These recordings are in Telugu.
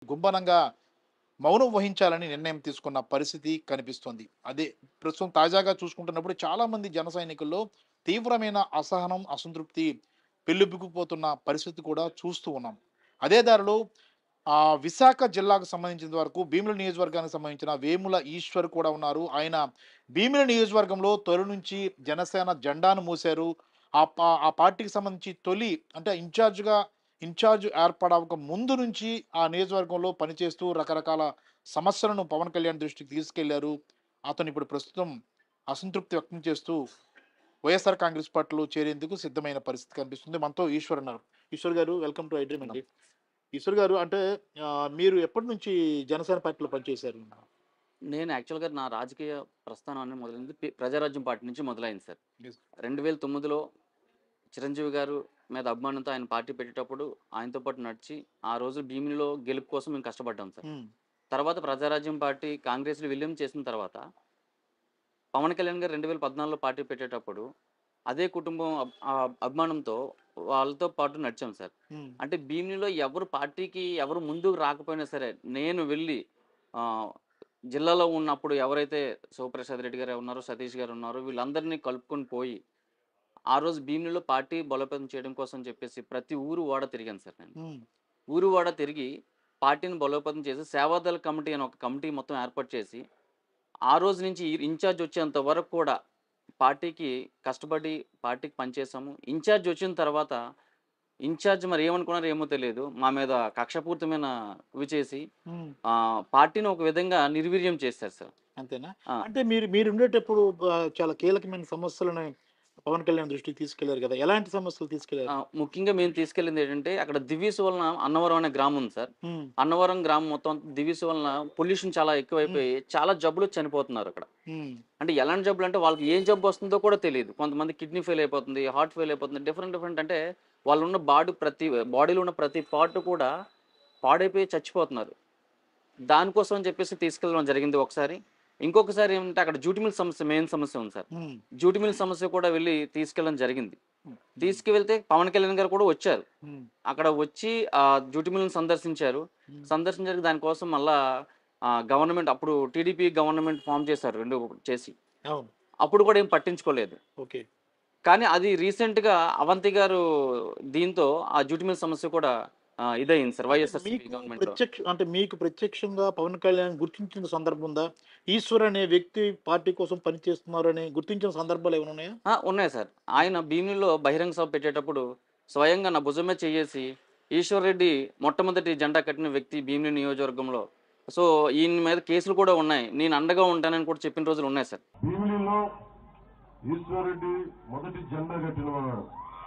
గుంబనంగా మౌనం వహించాలని నిర్ణయం తీసుకున్న పరిస్థితి కనిపిస్తోంది అదే ప్రస్తుతం తాజాగా చూసుకుంటున్నప్పుడు చాలా మంది జన సైనికుల్లో తీవ్రమైన అసహనం అసంతృప్తి పెళ్ళిబిక్కుపోతున్న పరిస్థితి కూడా చూస్తూ ఉన్నాం అదే దారిలో ఆ విశాఖ జిల్లాకు సంబంధించిన వరకు భీముల నియోజకవర్గానికి సంబంధించిన వేముల ఈశ్వర్ కూడా ఉన్నారు ఆయన భీముల నియోజకవర్గంలో తొలి నుంచి జనసేన జెండాను మూశారు ఆ పా- ఆ పార్టీకి సంబంధించి తొలి అంటే ఇన్ఛార్జ్గా ఇన్ఛార్జ్ ఏర్పడక ముందు నుంచి ఆ నియోజకవర్గంలో పనిచేస్తూ రకరకాల సమస్యలను పవన్ కళ్యాణ్ దృష్టికి తీసుకెళ్లారు అతను ఇప్పుడు ప్రస్తుతం అసంతృప్తి వ్యక్తం చేస్తూ వైఎస్ఆర్ కాంగ్రెస్ పార్టీలో చేరేందుకు సిద్ధమైన పరిస్థితి కనిపిస్తుంది మనతో ఈశ్వర్ అన్నారు ఈశ్వర్ గారు వెల్కమ్ టు ఐడ్రీమ్ అండి ఈశ్వర్ గారు అంటే ఆ, మీరు ఎప్పటి నుంచి జనసేన పార్టీలో పనిచేశారు నేను యాక్చువల్గా నా రాజకీయ ప్రస్థానం అనేది మొదలైంది పి- ప్రజారాజ్యం పార్టీ నుంచి మొదలైంది సార్ Yes. రెండు వేల తొమ్మిదిలో చిరంజీవి గారు మీద అభిమానంతో ఆయన పార్టీ పెట్టేటప్పుడు ఆయనతో పాటు నడిచి ఆ రోజు భీమినిలో గెలుపు కోసం మేము కష్టపడ్డాం సార్ ఉమ్, తర్వాత ప్రజారాజ్యం పార్టీ కాంగ్రెస్లో విలీనం చేసిన తర్వాత పవన్ కళ్యాణ్ గారు రెండు వేల పద్నాలుగులో పార్టీ పెట్టేటప్పుడు అదే కుటుంబం అబ్- ఆ అభిమానంతో వాళ్ళతో పాటు నడిచాం సార్ ఉమ్, అంటే భీమినిలో ఎవరు పార్టీకి ఎవరు ముందుకు రాకపోయినా సరే నేను వెళ్ళి ఆ, జిల్లాలో ఉన్నప్పుడు ఎవరైతే శివప్రసాద్ రెడ్డి గారు ఉన్నారో సతీష్ గారు ఉన్నారో వీళ్ళందరినీ కలుపుకొని పోయి ఆ రోజు భీమినిలో పార్టీ బలోపేతం చేయడం కోసం చెప్పేసి ప్రతి ఊరు వాడ తిరిగాను సార్ నేను ఉమ్, ఊరు వాడ తిరిగి పార్టీని బలోపేతం చేసి సేవాదళ కమిటీ అని ఒక కమిటీ మొత్తం ఏర్పాటు చేసి ఆ రోజు నుంచి ఈ ఇన్ఛార్జ్ వచ్చేంత వరకు కూడా పార్టీకి కష్టపడి పార్టీకి పనిచేసాము ఇన్ఛార్జ్ వచ్చిన తర్వాత ఇన్ఛార్జ్ మరి ఏమనుకున్నారో ఏమో తెలియదు మా మీద కక్షపూరితమైన ఇవి చేసి ఉమ్. ఆ, పార్టీని ఒక విధంగా నిర్వీర్యం చేశారు సార్ అంతేనా ఆ. అంటే మీరు మీరు ఉండేటప్పుడు ఆ, చాలా కీలకమైన సమస్యలను పవన్ కళ్యాణ్ దృష్టికి తీసుకెళ్లారు కదా ఎలాంటి సమస్యలు తీసుకెళ్లారు ఆ, ముఖ్యంగా మేము తీసుకెళ్ళింది ఏంటంటే అక్కడ దివ్యసు వలన అన్నవరం అనే గ్రామం ఉంది సార్ ఉమ్, అన్నవరం గ్రామం మొత్తం దివ్యసు వలన పొల్యూషన్ చాలా ఎక్కువైపోయి చాలా జబ్బులు చనిపోతున్నారు అక్కడ ఉమ్, అంటే ఎలాంటి జబ్బులు అంటే వాళ్ళకి ఏం జబ్బు వస్తుందో కూడా తెలియదు కొంతమంది కిడ్నీ ఫెయిల్ అయిపోతుంది హార్ట్ ఫెయిల్ అయిపోతుంది డిఫరెంట్ డిఫరెంట్ అంటే వాళ్ళు ఉన్న బాడీ ప్రతి బాడీలో ఉన్న ప్రతి పార్ట్ కూడా పాడైపోయి చచ్చిపోతున్నారు దానికోసం అని చెప్పేసి తీసుకెళ్ళడం జరిగింది ఒకసారి ఇంకొకసారి ఏమంటే అక్కడ జూటి మిల్ సమస్య మెయిన్ సమస్య ఉంది సార్ ఉమ్, జూటి మిల్ సమస్య కూడా వెళ్ళి తీసుకెళ్ళడం జరిగింది ఉమ్, తీసుకువెళ్తే పవన్ కళ్యాణ్ గారు కూడా వచ్చారు ఉమ్, అక్కడ వచ్చి ఆ జూటి మిల్ని సందర్శించారు ఉమ్. సందర్శించారు దానికోసం మళ్ళా గవర్నమెంట్ అప్పుడు టీడీపీ గవర్నమెంట్ ఫామ్ చేశారు రెండు చేసి అవును అప్పుడు కూడా ఏం పట్టించుకోలేదు ఓకే కానీ అది రీసెంట్గా అవంతి గారు దీంతో ఆ జూటి మిల్ సమస్య కూడా ఆ, ఇదయింది సార్ వైఎస్ఆర్ మీకు గవర్నమెంట్ లో ప్రత్యక్ష అంటే మీకు ప్రత్యక్షంగా పవన్ కళ్యాణ్ గుర్తించిన సందర్భం ఉందా ఈశ్వర్ అనే వ్యక్తి పార్టీ కోసం పనిచేస్తున్నారు అని గుర్తించిన సందర్భాలు ఏమైనా ఉన్నాయా ఆ, ఉన్నాయి సార్ ఆయన భీమిలో బహిరంగ సభ పెట్టేటప్పుడు స్వయంగా నా భుజమే చేసి ఈశ్వర్ రెడ్డి మొట్టమొదటి జెండా కట్టిన వ్యక్తి భీమిలి నియోజకవర్గంలో సో ఈయన మీద కేసులు కూడా ఉన్నాయి నేను అండగా ఉంటానని కూడా చెప్పిన రోజులు ఉన్నాయి సార్ భీమిలిలో ఈశ్వరెడ్డి మొదటి జెండా కట్టినవాడు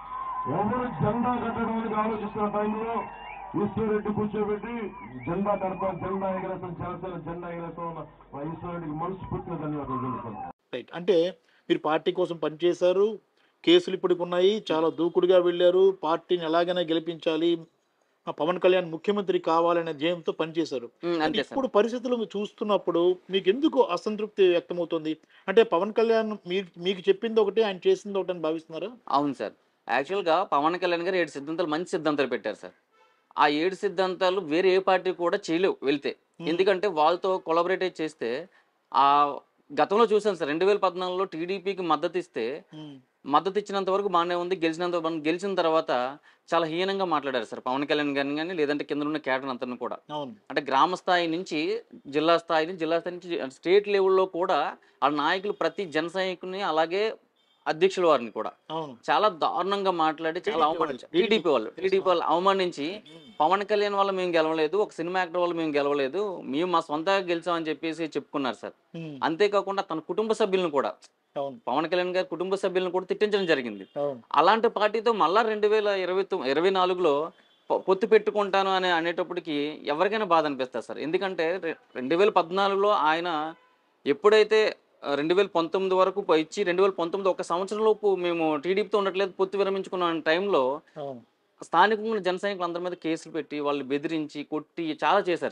ఎవరు జెండా కట్టడానికి ఆలోచిస్తున్న టైంలో ఈశ్వరెడ్డి కూర్చోబెట్టి జెండా కడతాం జెండా ఎగరేస్తాం జనసేన జెండా ఎగరేస్తాం అన్న మా ఈశ్వరెడ్డికి మనస్ఫూర్తిగా ధన్యవాదాలు తెలుపుతున్నాను రైట్ అంటే మీరు పార్టీ కోసం పనిచేశారు కేసులు ఇప్పటికి ఉన్నాయి చాలా దూకుడుగా వెళ్ళారు పార్టీని ఎలాగైనా గెలిపించాలి ఆ పవన్ కళ్యాణ్ ముఖ్యమంత్రి కావాలనే ధ్యేయంతో పనిచేశారు ఉమ్, అంతే సార్ ఇప్పుడు పరిస్థితులు చూస్తున్నప్పుడు మీకు ఎందుకు అసంతృప్తి వ్యక్తమవుతుంది అంటే పవన్ కళ్యాణ్ మీరు మీకు చెప్పింది ఒకటి ఆయన చేసింది ఒకటి అని భావిస్తున్నారా అవును సార్ యాక్చువల్గా పవన్ కళ్యాణ్ గారు ఏడు సిద్ధాంతాలు మంచి సిద్ధాంతాలు పెట్టారు సార్ ఆ ఏడు సిద్ధాంతాలు వేరే ఏ పార్టీ కూడా చేయలేవు వెళ్తే ఎందుకంటే వాళ్ళతో కొలాబరేట్ చేస్తే ఆ గతంలో చూసాను సార్ రెండు వేల పద్నాలుగులో టీడీపీకి మద్దతు ఇస్తే ఉమ్, మద్దతు ఇచ్చినంత వరకు బాగానే ఉంది గెలిచినంత వరకు గెలిచిన తర్వాత చాలా హీనంగా మాట్లాడారు సార్ పవన్ కళ్యాణ్ గారిని కానీ లేదంటే కింద ఉన్న క్యాడర్ అంతా కూడా అవును అంటే గ్రామ స్థాయి నుంచి జిల్లా స్థాయి నుంచి జిల్లా స్థాయి నుంచి స్టేట్ లెవెల్లో కూడా ఆ నాయకులు ప్రతి జన సైనికుని అలాగే అధ్యక్షుల వారిని కూడా అవును చాలా దారుణంగా మాట్లాడి చాలా TDP అవమానించారు వాళ్ళు. టీడీపీ వాళ్ళు టీడీపీ వాళ్ళు అవమానించి ఉమ్, పవన్ కళ్యాణ్ వల్ల మేము గెలవలేదు ఒక సినిమా యాక్టర్ వల్ల మేము గెలవలేదు మేము మా సొంతంగా గెలిచామని చెప్పేసి చెప్పుకున్నారు సార్ ఉమ్, అంతేకాకుండా తన కుటుంబ సభ్యులను కూడా అవును పవన్ కళ్యాణ్ గారి కుటుంబ సభ్యులను కూడా తిట్టించడం జరిగింది అవును అలాంటి పార్టీతో మళ్ళా రెండు వేల ఇరవై తొమ్మిది ఇరవై నాలుగులో పొ- పొత్తు పెట్టుకుంటాను అని అనేటప్పటికి ఎవరికైనా బాధ అనిపిస్తుంది సార్ ఎందుకంటే రె- రెండు వేల పద్నాలుగులో ఆయన ఎప్పుడైతే ఆ, రెండు వేల పంతొమ్మిది వరకు ప- ఇచ్చి రెండు వేల పంతొమ్మిది ఒక సంవత్సరం లోపు మేము టీడీపీతో ఉండట్లేదు పొత్తు విరమించుకున్న టైంలో అవును స్థానికంగా ఉన్న జన సైనికులు అందరి మీద కేసులు పెట్టి వాళ్ళు బెదిరించి కొట్టి చాలా చేశారు సార్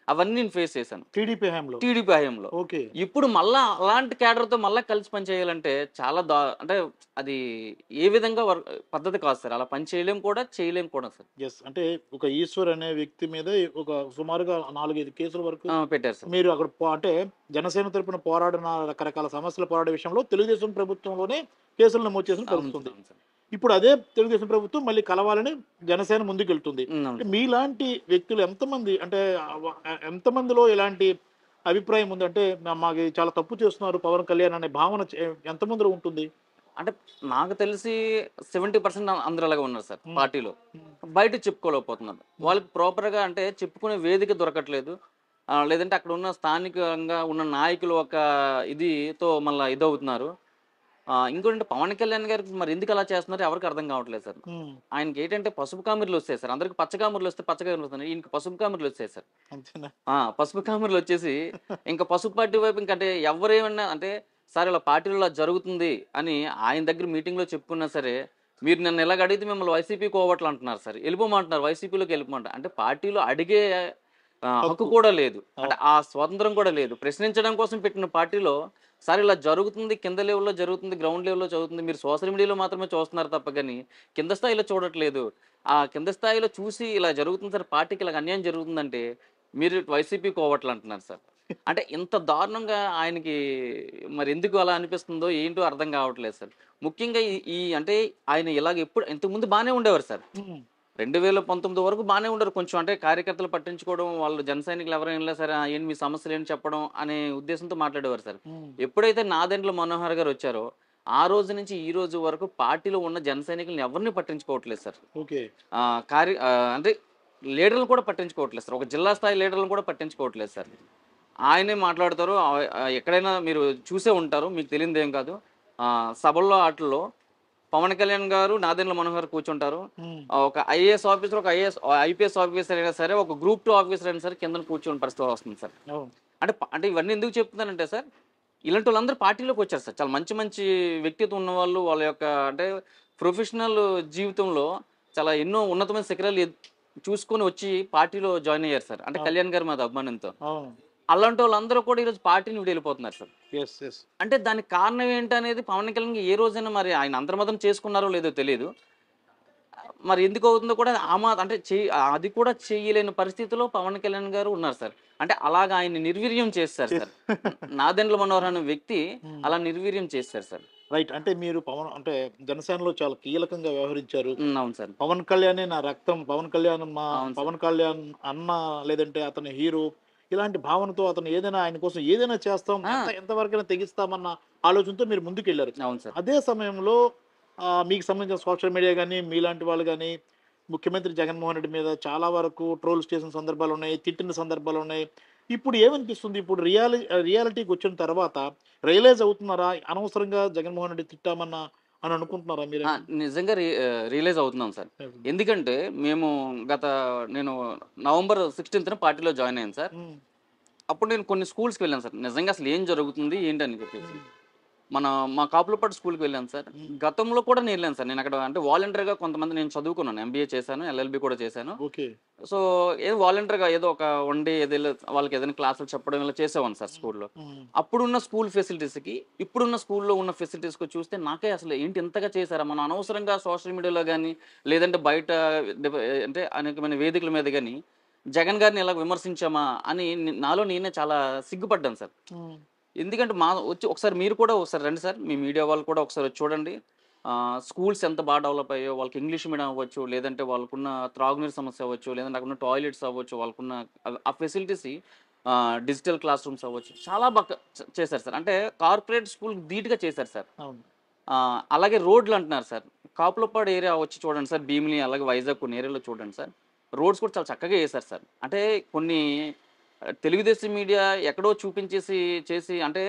అవన్నీ నేను ఫేస్ చేశాను టీడీపీ హయాంలో టీడీపీ హయాంలో ఓకే ఇప్పుడు మళ్ళా అలాంటి క్యాడర్తో మళ్ళీ కలిసి పని చేయాలంటే చాలా దా అంటే అది ఏ విధంగా వర్క్ పద్ధతి కాదు సార్ అలా పని చేయలేం కూడా చేయలేం కూడా సార్ ఎస్ అంటే ఒక ఈశ్వర్ అనే వ్యక్తి మీద ఒక సుమారుగా నాలుగైదు కేసుల వరకు ఆ, పెట్టారు సార్ మీరు అక్కడ పో- అంటే జనసేన తరపున పోరాడిన రకరకాల సమస్యలు పోరాడే విషయంలో తెలుగుదేశం ప్రభుత్వంలోనే కేసులు నమోదు చేసిన అవును పరిస్థితి సార్, ఉంది అవును సార్. ఇప్పుడు అదే తెలుగుదేశం ప్రభుత్వం మళ్ళీ కలవాలని జనసేన ముందుకెళ్తుంది ఉమ్, అవును అంటే మీలాంటి వ్యక్తులు ఎంతమంది అంటే అవ- ఎంతమందిలో ఇలాంటి అభిప్రాయం ఉంది అంటే మా- మాకు ఇది చాలా తప్పు చేస్తున్నారు పవన్ కళ్యాణ్ అనే భావన చే- ఎంతమందిలో ఉంటుంది అంటే నాకు తెలిసి సెవెంటీ పర్సెంట్ అందరూ అలాగే ఉన్నారు సార్ Hmm. పార్టీలో బయట చెప్పుకోలేకపోతున్నారు వాళ్ళకి ప్రాపర్గా అంటే చెప్పుకునే వేదిక దొరకట్లేదు ఆ, లేదంటే అక్కడ ఉన్న స్థానికంగా ఉన్న నాయకులు ఒక ఇదితో మళ్ళీ ఇదవుతున్నారు ఆ, ఇంకోటి పవన్ కళ్యాణ్ గారికి మరి ఎందుకు అలా చేస్తున్నారు ఎవరికి అర్థం కావట్లేదు సార్ ఉమ్, ఆయనకి ఏంటంటే పసుపు కామెర్లు వస్తాయి సార్ అందరికి పచ్చ కామెర్లు వస్తే పచ్చ కామెర్లు వస్తున్నాయి ఈయనకి పసుపు కామెర్లు వచ్చాయి సార్ అంతేనా ఆ, పసుపు కామెర్లు వచ్చేసి ఇంకా పసుపు పార్టీ వైపు ఇంకంటే ఎవరేమన్నా అంటే సార్ ఇలా పార్టీలో ఇలా జరుగుతుంది అని ఆయన దగ్గర మీటింగ్లో చెప్పుకున్నా సరే మీరు నన్ను ఎలాగ అడిగితే మిమ్మల్ని వైసీపీ కోవట్లు అంటున్నారు సార్ వెళ్ళిపోమంటున్నారు వైసీపీలోకి వెళ్ళిపోమంటారు అంటే పార్టీలో అడిగే ఆ, హక్కు హక్కు. కూడా లేదు అంటే ఆ స్వాతంత్రం కూడా లేదు ప్రశ్నించడం కోసం పెట్టిన పార్టీలో సార్ ఇలా జరుగుతుంది కింద లెవెల్లో జరుగుతుంది గ్రౌండ్ లెవెల్లో జరుగుతుంది మీరు సోషల్ మీడియాలో మాత్రమే చూస్తున్నారు తప్ప కానీ కింద స్థాయిలో చూడట్లేదు ఆ కింద స్థాయిలో చూసి ఇలా జరుగుతుంది సార్ పార్టీకి ఇలా అన్యాయం జరుగుతుందంటే మీరు వైసీపీ కోవట్లు అంటున్నారు సార్ అంటే ఇంత దారుణంగా ఆయనకి మరి ఎందుకు అలా అనిపిస్తుందో ఏంటో అర్థం కావట్లేదు సార్ ముఖ్యంగా ఈ- ఈ అంటే ఆయన ఇలాగ ఎప్పుడు ఇంతకుముందు బాగానే ఉండేవారు సార్ ఉమ్, రెండు వేల పంతొమ్మిది వరకు బాగానే ఉండరు కొంచెం అంటే కార్యకర్తలు పట్టించుకోవడం వాళ్ళు జన సైనికులు ఎవరైనా సరే "ఆ, ఏంటి మీ సమస్యలు ఏంటి చెప్పడం అనే ఉద్దేశంతో మాట్లాడేవారు సార్ ఉమ్, ఎప్పుడైతే నాదెండ్ల మనోహర్ గారు వచ్చారో ఆ రోజు నుంచి ఈ రోజు వరకు పార్టీలో ఉన్న జన సైనికులను ఎవరిని పట్టించుకోవట్లేదు సార్ ఓకే ఆ, కార్య ఆ, అంటే లీడర్లు కూడా పట్టించుకోవట్లేదు సార్ ఒక జిల్లా స్థాయి లీడర్లను కూడా పట్టించుకోవట్లేదు సార్ ఆయనే మాట్లాడతారు ఆ- ఆ, ఎక్కడైనా మీరు చూసే ఉంటారు మీకు తెలియదు ఏం కాదు ఆ, సభల్లో వాటిల్లో పవన్ కళ్యాణ్ గారు నాదెండ్ల మనోహర్ కూర్చుంటారు ఉమ్, ఆ, ఒక ఐఏఎస్ ఆఫీసర్ ఒక ఐఏఎస్ ఐపీఎస్ ఆఫీసర్ అయినా సరే ఒక గ్రూప్ టూ ఆఫీసర్ అయినా సరే కింద కూర్చొని పరిస్థితి వస్తుంది సార్ అవును అంటే ప- అంటే ఇవన్నీ ఎందుకు చెప్తున్నానంటే సార్ ఇలాంటి వాళ్ళందరూ పార్టీలోకి వచ్చారు సార్ చాలా మంచి మంచి వ్యక్తిత్వం ఉన్న వాళ్ళు వాళ్ళ యొక్క అంటే ప్రొఫెషనల్ జీవితంలో చాలా ఎన్నో ఉన్నతమైన శిఖరాలు ఎద్- చూసుకొని వచ్చి పార్టీలో జాయిన్ అయ్యారు సార్ అంటే అవును. కళ్యాణ్ గారి మీద అభిమానంతో అవును అలాంటి వాళ్ళందరూ కూడా ఈరోజు పార్టీని విడి వెళ్ళిపోతున్నారు సార్ ఎస్ ఎస్ అంటే దానికి కారణం ఏంటనేది పవన్ కళ్యాణ్ ఏ రోజైనా మరి ఆయన అంతర్మతం చేసుకున్నారో లేదో తెలియదు మరి ఎందుకు అవుతుందో కూడా ఆమా అంటే చే- అది కూడా చేయలేని పరిస్థితిలో పవన్ కళ్యాణ్ గారు ఉన్నారు సార్ అంటే అలాగా ఆయన నిర్వీర్యం చేస్తారు సార్ నాదెండ్ల మనోహర్ అనే వ్యక్తి అలా నిర్వీర్యం చేస్తారు సార్ రైట్ అంటే మీరు పవన్ అంటే జనసేనలో చాలా కీలకంగా వ్యవహరించారు ఉమ్, అవును సార్ పవన్ కళ్యాణే నా రక్తం పవన్ కళ్యాణ్ మా అవును సార్. పవన్ కళ్యాణ్ అన్న లేదంటే అతని హీరో ఇలాంటి భావనతో అతను ఏదైనా ఆయన కోసం ఏదైనా చేస్తాం ఆ. ఎంత ఎంతవరకైనా తెగిస్తామన్న ఆలోచనతో మీరు ముందుకెళ్ళారు అవును సార్ అదే సమయంలో ఆ, మీకు సంబంధించిన సోషల్ మీడియా కానీ మీలాంటి వాళ్ళు కానీ ముఖ్యమంత్రి జగన్మోహన్ రెడ్డి మీద చాలా వరకు ట్రోల్స్ చేసిన సందర్భాలు ఉన్నాయి తిట్టిన సందర్భాలు ఉన్నాయి ఇప్పుడు ఏమనిపిస్తుంది ఇప్పుడు రియాలి రియాలిటీకి వచ్చిన తర్వాత రియలైజ్ అవుతున్నారా అనవసరంగా జగన్మోహన్ రెడ్డి తిట్టామన్న అని అనుకుంటున్నారా మీరు ఆ, నిజంగా రి- ఆ, రియలైజ్ అవుతున్నాం సార్ ఎందుకంటే మేము గత నేను నవంబర్ సిక్స్టీన్త్న పార్టీలో జాయిన్ అయ్యాను సార్ ఉమ్, అప్పుడు నేను కొన్ని స్కూల్స్కి వెళ్ళాను సార్ నిజంగా అసలు ఏం జరుగుతుంది ఏంటని చెప్పేసి మన మా కాపులపాటు స్కూల్కి వెళ్ళాను సార్ గతంలో కూడా నేను వెళ్ళాను సార్ నేను అక్కడ అంటే వాలంటీర్గా కొంతమంది నేను చదువుకున్నాను ఎంబీఏ చేశాను ఎల్ఎల్బి కూడా చేశాను ఓకే సో ఏదో వాలంటీర్గా ఏదో ఒక వన్ డే ఏదో వాళ్ళకి ఏదైనా క్లాసులు చెప్పడం ఇలా చేసేవాను సార్ స్కూల్లో ఉమ్, అప్పుడున్న స్కూల్ ఫెసిలిటీస్కి ఇప్పుడున్న స్కూల్లో ఉన్న ఫెసిలిటీస్కి చూస్తే నాకే అసలు ఏంటి ఇంతగా చేశారా మనం అనవసరంగా సోషల్ మీడియాలో కానీ లేదంటే బయట డిఫ- అంటే అనేకమైన వేదికల మీద కానీ జగన్ గారిని ఇలా విమర్శించామా అని ని- నాలో నేనే చాలా సిగ్గుపడ్డాను సార్ ఉమ్, ఎందుకంటే మా వచ్చి ఒకసారి మీరు కూడా ఒకసారి రండి సార్ మీ మీడియా వాళ్ళు కూడా ఒకసారి వచ్చి చూడండి ఆ, స్కూల్స్ ఎంత బాగా డెవలప్ అయ్యో వాళ్ళకి ఇంగ్లీష్ మీడియం అవ్వచ్చు లేదంటే వాళ్ళకున్న త్రాగునీరు సమస్య అవ్వచ్చు లేదంటే అక్కడ టాయిలెట్స్ అవ్వచ్చు వాళ్ళకున్న అవి- ఆ ఫెసిలిటీస్ డిజిటల్ క్లాస్ రూమ్స్ అవ్వచ్చు చాలా బాగా చ- చేశారు సార్ అంటే కార్పొరేట్ స్కూల్ ధీటుగా చేశారు సార్ అవును ఆ, అలాగే రోడ్లు అంటున్నారు సార్ కాపులపాడు ఏరియా వచ్చి చూడండి సార్ భీమిలి అలాగే వైజాగ్ కొన్ని ఏరియాలో చూడండి సార్ రోడ్స్ కూడా చాలా చక్కగా వేశారు సార్ అంటే కొన్ని ఆ, తెలుగుదేశం మీడియా ఎక్కడో చూపించేసి చేసి అంటే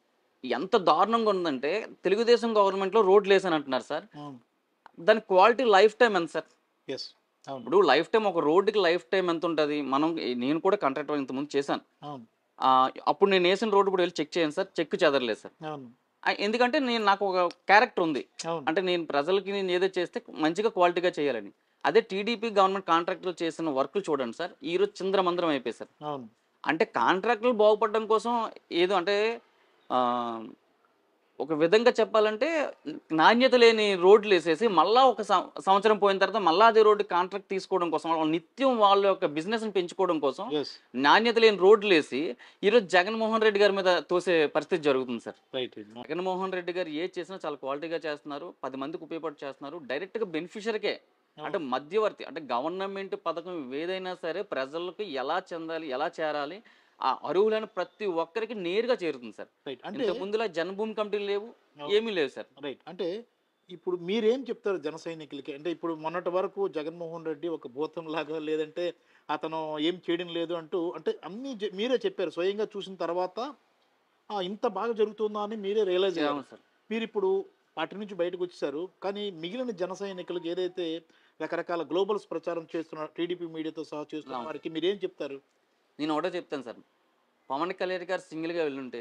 ఎంత దారుణంగా ఉందంటే తెలుగుదేశం గవర్నమెంట్లో రోడ్లు వేసాను అంటున్నారు సార్ అవును దాని క్వాలిటీ లైఫ్ టైం ఎంత సార్ ఎస్ అవును ఇప్పుడు లైఫ్ టైం ఒక రోడ్డుకి లైఫ్ టైం ఎంత ఉంటుంది మనం నేను కూడా కాంట్రాక్టర్ ఇంతకుముందు చేశాను అవును ఆ, అప్పుడు నేను వేసిన రోడ్డు కూడా వెళ్ళి చెక్ చేయండి సార్ చెక్ చెదరలేదు సార్ అవును ఆ, ఎందుకంటే నేను నాకు ఒక క్యారెక్టర్ ఉంది అవును అంటే నేను ప్రజలకి నేను ఏదో చేస్తే మంచిగా క్వాలిటీగా చేయాలని అదే టీడీపీ గవర్నమెంట్ కాంట్రాక్టులు చేసిన వర్క్ చూడండి సార్ ఈ రోజు చింద్రమందరం అయిపోయి సార్ అవును అంటే కాంట్రాక్టులు బాగుపడడం కోసం ఏదో అంటే ఆ, ఒక విధంగా చెప్పాలంటే నాణ్యత లేని రోడ్లు వేసేసి మళ్ళా ఒక సం- సంవత్సరం పోయిన తర్వాత మళ్ళా అదే రోడ్డు కాంట్రాక్ట్ తీసుకోవడం కోసం వాళ్ళు నిత్యం వాళ్ళ యొక్క బిజినెస్ని పెంచుకోవడం కోసం ఎస్ నాణ్యత లేని రోడ్లు వేసి ఈరోజు జగన్మోహన్ రెడ్డి గారి మీద తోసే పరిస్థితి జరుగుతుంది సార్ రైట్ జగన్మోహన్ రెడ్డి గారు ఏ చేసినా చాలా క్వాలిటీగా చేస్తున్నారు పది మందికి ఉపయోగపడి చేస్తున్నారు డైరెక్ట్గా బెనిఫిషరీకే అంటే మధ్యవర్తి అంటే గవర్నమెంట్ పథకం ఏదైనా సరే ప్రజలకు ఎలా చెందాలి ఎలా చేరాలి ఆ అర్హులైన ప్రతి ఒక్కరికి నేరుగా చేరుతుంది సార్ రైట్ అంటే ఇంత ముందులా జన్మభూమి కమిటీలు లేవు ఏమీ లేవు సార్ రైట్ అంటే ఇప్పుడు మీరేం చెప్తారు జన సైనికులకి అంటే ఇప్పుడు మొన్నటి వరకు జగన్మోహన్ రెడ్డి ఒక భూతం లాగా లేదంటే అతను ఏం చేయడం లేదు అంటూ అంటే అన్ని చె- మీరే చెప్పారు స్వయంగా చూసిన తర్వాత ఆ, ఇంత బాగా జరుగుతుందా అని మీరే రియలైజ్ అయ్యారు అవును సార్ మీరు ఇప్పుడు పార్టీ నుంచి బయటకు వచ్చేసారు కానీ మిగిలిన జన సైనికులకు ఏదైతే రకరకాల గ్లోబల్స్ ప్రచారం చేస్తున్న టీడీపీ మీడియాతో సహా చేస్తున్న అవును. వారికి మీరేం చెప్తారు నేను ఒకటే చెప్తాను సార్ పవన్ కళ్యాణ్ గారు సింగిల్గా వెళ్ళుంటే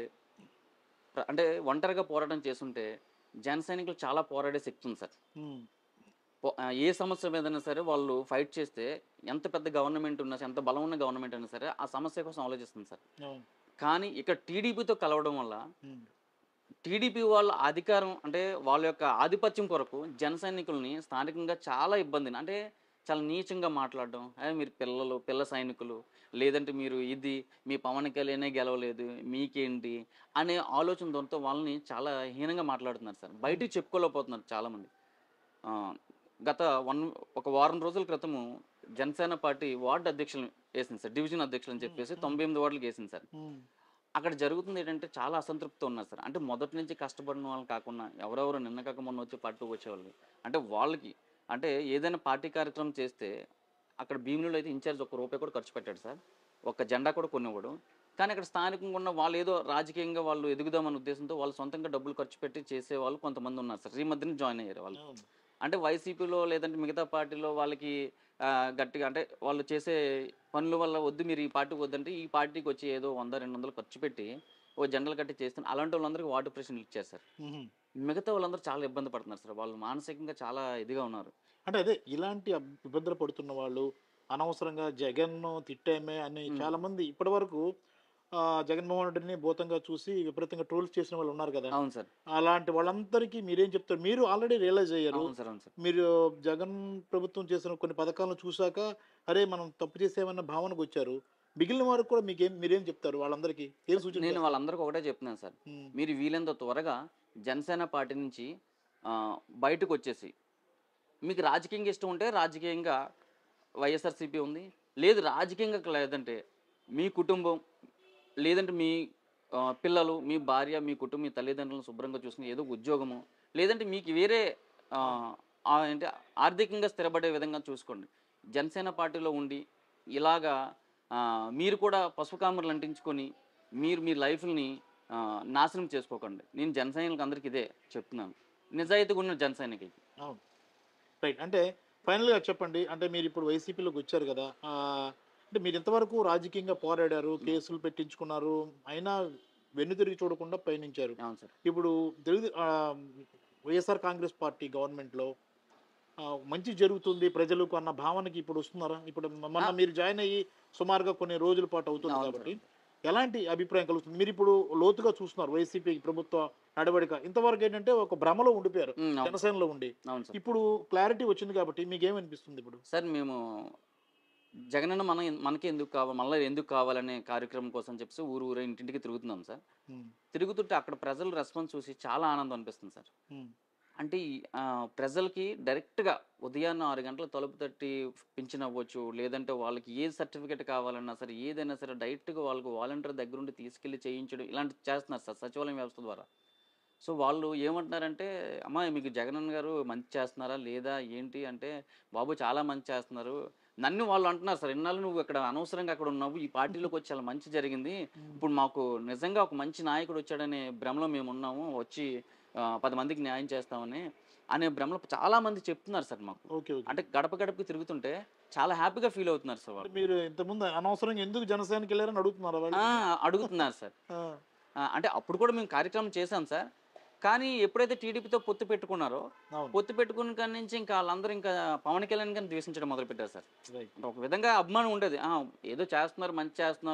ప్ర- అంటే ఒంటరిగా పోరాటం చేస్తుంటే జన సైనికులు చాలా పోరాడే శక్తి ఉంది సార్ ఉమ్, పో- ఆ, ఏ సమస్య మీదైనా సరే వాళ్ళు ఫైట్ చేస్తే ఎంత పెద్ద గవర్నమెంట్ ఉన్నా సరే, ఎంత బలం ఉన్న గవర్నమెంట్ అయినా సరే ఆ సమస్య కోసం ఆలోచిస్తుంది సార్ అవును, కానీ ఇక్కడ టీడీపీతో కలవడం వల్ల ఉమ్, టీడీపీ వాళ్ళ అధికారం అంటే వాళ్ళ యొక్క ఆధిపత్యం కొరకు జన సైనికుల్ని స్థానికంగా చాలా ఇబ్బందిని అంటే చాలా నీచంగా మాట్లాడడం అదే మీరు పిల్లలు పిల్ల సైనికులు లేదంటే మీరు ఇది మీ పవన్ కళ్యాణే గెలవలేదు మీకేంటి అనే ఆలోచనతో వాళ్ళని చాలా హీనంగా మాట్లాడుతున్నారు సార్ బయటికి చెప్పుకోలేకపోతున్నారు చాలామంది ఆ, గత వన్ ఒక వారం రోజుల క్రితము జనసేన పార్టీ వార్డు అధ్యక్షులు వేసింది సార్ డివిజన్ అధ్యక్షులు అని చెప్పేసి తొంభై ఎనిమిది వార్డులకు వేసింది సార్ ఉమ్, అక్కడ జరుగుతుంది ఏంటంటే చాలా అసంతృప్తి ఉన్నారు సార్ అంటే మొదటి నుంచి కష్టపడిన వాళ్ళు కాకుండా ఎవరెవరు నిన్న కాక మొన్న వచ్చి పార్టీకి వచ్చేవాళ్ళు అంటే వాళ్ళకి అంటే ఏదైనా పార్టీ కార్యక్రమం చేస్తే అక్కడ భీములలో అయితే ఇన్ఛార్జ్ ఒక్క రూపాయి కూడా ఖర్చు పెట్టాడు సార్ ఒక్క జెండా కూడా కొనివ్వడు కానీ అక్కడ స్థానికంగా ఉన్న వాళ్ళు ఏదో రాజకీయంగా వాళ్ళు ఎదుగుదామనే ఉద్దేశంతో వాళ్ళు సొంతంగా డబ్బులు ఖర్చు పెట్టి చేసే వాళ్ళు కొంతమంది ఉన్నారు సార్ ఈ మధ్యన జాయిన్ అయ్యారు వాళ్ళు అవును. అంటే వైసీపీలో లేదంటే మిగతా పార్టీలో వాళ్ళకి ఆ, గట్టిగా అంటే వాళ్ళు చేసే పనుల వల్ల వద్దు మీరు ఈ పార్టీకి వద్దంటే ఈ పార్టీకి వచ్చి ఏదో వంద రెండు వందలు ఖర్చు పెట్టి ఓ జెండలు కట్టి చేస్తున్నారు అలాంటి వాళ్ళందరికీ వాటర్ ప్రశ్నలు ఇచ్చారు సార్ ఉమ్. మిగతా వాళ్ళందరూ చాలా ఇబ్బంది పడుతున్నారు సార్ వాళ్ళు మానసికంగా చాలా ఇదిగా ఉన్నారు అంటే అదే ఇలాంటి అబ్- ఇబ్బందులు పడుతున్న వాళ్ళు అనవసరంగా జగన్ తిట్టామే అని మ్మ్. చాలా మంది ఇప్పటి వరకు ఆ, జగన్మోహన్ రెడ్డిని భూతంగా చూసి విపరీతంగా ట్రోల్స్ చేసిన వాళ్ళు ఉన్నారు కదా అవును సార్ అలాంటి వాళ్ళందరికీ మీరేం చెప్తారు మీరు ఆల్రెడీ రియలైజ్ అయ్యారు అవును సార్ అవును సార్ మీరు జగన్ ప్రభుత్వం చేసిన కొన్ని పథకాలను చూశాక అరే మనం తప్పు చేసేమన్న భావనకు వచ్చారు మిగిలిన వారికి కూడా మీకేం మీరేం చెప్తారు వాళ్ళందరికీ ఏం సూచన నేను వాళ్ళందరికీ ఒకటే చెప్తున్నాను సార్ ఉమ్, మీరు వీలైనంత త్వరగా జనసేన పార్టీ నుంచి ఆ, బయటకు వచ్చేసి మీకు రాజకీయంగా ఇష్టం ఉంటే రాజకీయంగా వైఎస్ఆర్సీపీ ఉంది లేదు రాజకీయంగా లేదంటే మీ కుటుంబం లేదంటే మీ ఆ, పిల్లలు మీ భార్య మీ కుటుంబం మీ తల్లిదండ్రులను శుభ్రంగా చూసుకుని ఏదో ఒక ఉద్యోగము లేదంటే మీకు వేరే ఆ, ఆ, అంటే ఆర్థికంగా స్థిరపడే విధంగా చూసుకోండి జనసేన పార్టీలో ఉండి ఇలాగా ఆ, మీరు కూడా పసుపు కామర్లు అంటించుకొని మీరు మీ లైఫ్ని ఆ, నాశనం చేసుకోకండి నేను జన సైనికులకు అందరికీ ఇదే చెప్తున్నాను నిజాయితీగా ఉన్న జన సైనికులకి అవును రైట్ అంటే ఫైనల్గా చెప్పండి అంటే మీరు ఇప్పుడు వైసీపీలోకి వచ్చారు కదా ఆ, అంటే మీరు ఇంతవరకు రాజకీయంగా పోరాడారు కేసులు పెట్టించుకున్నారు అయినా వెన్నుతిరిగి చూడకుండా పయనించారు అవును సార్ ఇప్పుడు తెలుగు ఆ, వైఎస్ఆర్ కాంగ్రెస్ పార్టీ గవర్నమెంట్లో ఆ, మంచి జరుగుతుంది ప్రజలకు అన్న భావనకి ఇప్పుడు వస్తున్నారా ఇప్పుడు మొన్న ఆ. మీరు జాయిన్ అయ్యి సుమారుగా కొన్ని రోజుల పాటు అవుతుంది అవును కాబట్టి ఎలాంటి అభిప్రాయం కలుగుతుంది మీరు ఇప్పుడు లోతుగా చూస్తున్నారు వైసీపీ ప్రభుత్వ నడవడిక ఇంతవరకు ఏంటంటే ఒక భ్రమలో ఉండిపోయారు ఉమ్, అవును జనసేనలో ఉండి అవును సార్ ఇప్పుడు క్లారిటీ వచ్చింది కాబట్టి మీకు ఏమనిపిస్తుంది ఇప్పుడు సార్ మేము జగనన్న మన మనకి ఎందుకు కావాలి మళ్ళీ ఎందుకు కావాలనే కార్యక్రమం కోసం చెప్పేసి ఊరు ఊరు ఇంటింటికి తిరుగుతున్నాం సార్ ఉమ్, తిరుగుతుంటే అక్కడ ప్రజల రెస్పాన్స్ చూసి చాలా ఆనందం అనిపిస్తుంది సార్ ఉమ్, అంటే ఈ, ఆ, ప్రజలకి డైరెక్ట్గా ఉదయాన్నే ఆరు గంటల తలుపు తట్టి పింఛన్ అవ్వచ్చు లేదంటే వాళ్ళకి ఏ సర్టిఫికేట్ కావాలన్నా సరే ఏదైనా సరే డైరెక్ట్గా వాళ్ళకు వాలంటీర్ దగ్గరుండి తీసుకెళ్ళి చేయించడం ఇలాంటి చేస్తున్నారు సార్ సచివాలయం వ్యవస్థ ద్వారా సో వాళ్ళు ఏమంటున్నారంటే అమ్మా మీకు జగనన్న గారు మంచి చేస్తున్నారా లేదా ఏంటి అంటే బాబు చాలా మంచి చేస్తున్నారు నన్ను వాళ్ళు అంటున్నారు సార్ ఇన్నాళ్ళు నువ్వు ఇక్కడ అనవసరంగా అక్కడ ఉన్నావు ఈ పార్టీలోకి వచ్చి చాలా మంచి జరిగింది ఇప్పుడు మాకు నిజంగా ఒక మంచి నాయకుడు వచ్చాడనే భ్రమలో మేము ఉన్నాము వచ్చి ఆ, పది మందికి న్యాయం చేస్తామని అనే భ్రమలో చాలా మంది చెప్తున్నారు సార్ మాకు ఓకే ఓకే అంటే గడప గడపకి తిరుగుతుంటే చాలా హ్యాపీగా ఫీల్ అవుతున్నారు సార్ వాళ్ళు మీరు ఇంతకుముందు అనవసరంగా ఎందుకు జనసేనకి వెళ్ళారని అడుగుతున్నారా వాళ్ళు ఆ, అడుగుతున్నారు సార్ ఆ, ఆ, అంటే అప్పుడు కూడా మేము కార్యక్రమం చేశాం సార్ కానీ ఎప్పుడైతే టీడీపీతో పొత్తు పెట్టుకున్నారో అవును పొత్తు పెట్టుకున్న కాడి నుంచి ఇంకా వాళ్ళందరూ ఇంకా పవన్ కళ్యాణ్ గారిని ద్వేషించడం మొదలు పెట్టారు సార్ రైట్ అంటే ఒక విధంగా అభిమానం ఉండేది ఆ, ఏదో చేస్తున్నారు మంచి చేస్తున్నారు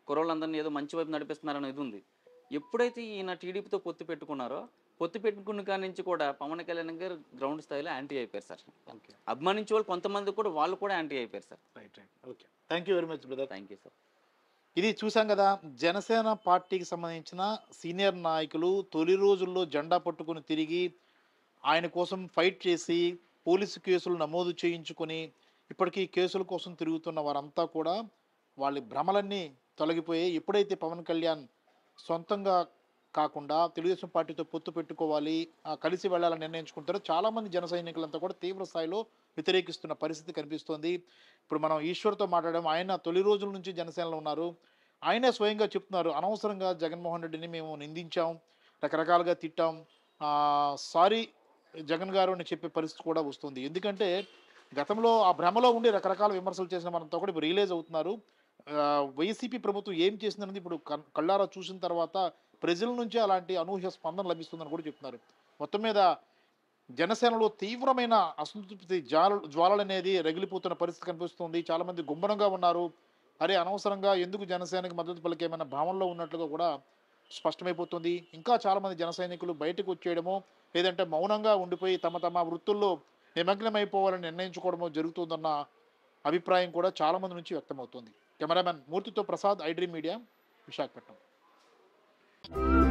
కుర్రోళ్ళందరినీ ఏదో మంచి వైపు నడిపిస్తున్నారని ఇది ఉంది ఎప్పుడైతే ఈయన టీడీపీతో పొత్తు పెట్టుకున్నారో పొత్తు పెట్టుకున్న కాడి నుంచి కూడా పవన్ కళ్యాణ్ గారు గ్రౌండ్ స్థాయిలో యాంటీ అయిపోయారు సార్ ఓకే అభిమానించే వాళ్ళు కొంతమంది కూడా వాళ్ళు కూడా యాంటీ అయిపోయారు sir right right okay thank you very much brother thank you sir ఇది చూసాం కదా జనసేన పార్టీకి సంబంధించిన సీనియర్ నాయకులు తొలి రోజుల్లో జెండా పట్టుకుని తిరిగి ఆయన కోసం ఫైట్ చేసి పోలీసు కేసులు నమోదు చేయించుకొని ఇప్పటికీ కేసుల కోసం తిరుగుతున్న వారంతా కూడా వాళ్ళ భ్రమలన్నీ తొలగిపోయి ఎప్పుడైతే పవన్ కళ్యాణ్ సొంతంగా కాకుండా తెలుగుదేశం పార్టీతో పొత్తు పెట్టుకోవాలి ఆ, కలిసి వెళ్ళాలని నిర్ణయించుకుంటారో చాలామంది జన సైనికులంతా కూడా తీవ్ర స్థాయిలో వ్యతిరేకిస్తున్న పరిస్థితి కనిపిస్తోంది ఇప్పుడు మనం ఈశ్వర్తో మాట్లాడాము ఆయన తొలి రోజుల నుంచి జనసేనలో ఉన్నారు ఆయనే స్వయంగా చెప్తున్నారు అనవసరంగా జగన్మోహన్ రెడ్డిని మేము నిందించాం రకరకాలుగా తిట్టాం సారీ జగన్ గారు అని చెప్పే పరిస్థితి కూడా వస్తుంది ఎందుకంటే గతంలో ఆ భ్రమలో ఉండి రకరకాల విమర్శలు చేసిన మనంతా కూడా ఇప్పుడు రియలైజ్ అవుతున్నారు ఆ, వైసీపీ ప్రభుత్వం ఏం చేసిందనేది ఇప్పుడు కన్- కళ్ళారా చూసిన తర్వాత ప్రజల నుంచి అలాంటి అనూహ్య స్పందన లభిస్తుందని కూడా చెప్తున్నారు మొత్తం మీద జనసేనలో తీవ్రమైన అసంతృప్తి జ్వాల జ్వాలలు అనేది రగిలిపోతున్న పరిస్థితి కనిపిస్తుంది చాలా మంది గుమ్మరంగా ఉన్నారు అరే అనవసరంగా ఎందుకు జనసేనకి మద్దతు పలికేమన్న భావనలో ఉన్నట్లుగా కూడా స్పష్టమైపోతుంది ఇంకా చాలా మంది జన సైనికులు బయటకు వచ్చేయడమో లేదంటే మౌనంగా ఉండిపోయి తమ తమ వృత్తుల్లో నిమగ్నమైపోవాలని నిర్ణయించుకోవడమో జరుగుతుందన్న అభిప్రాయం కూడా చాలా మంది నుంచి వ్యక్తమవుతుంది కెమెరామెన్ మూర్తితో ప్రసాద్ ఐడ్రీ మీడియా విశాఖపట్నం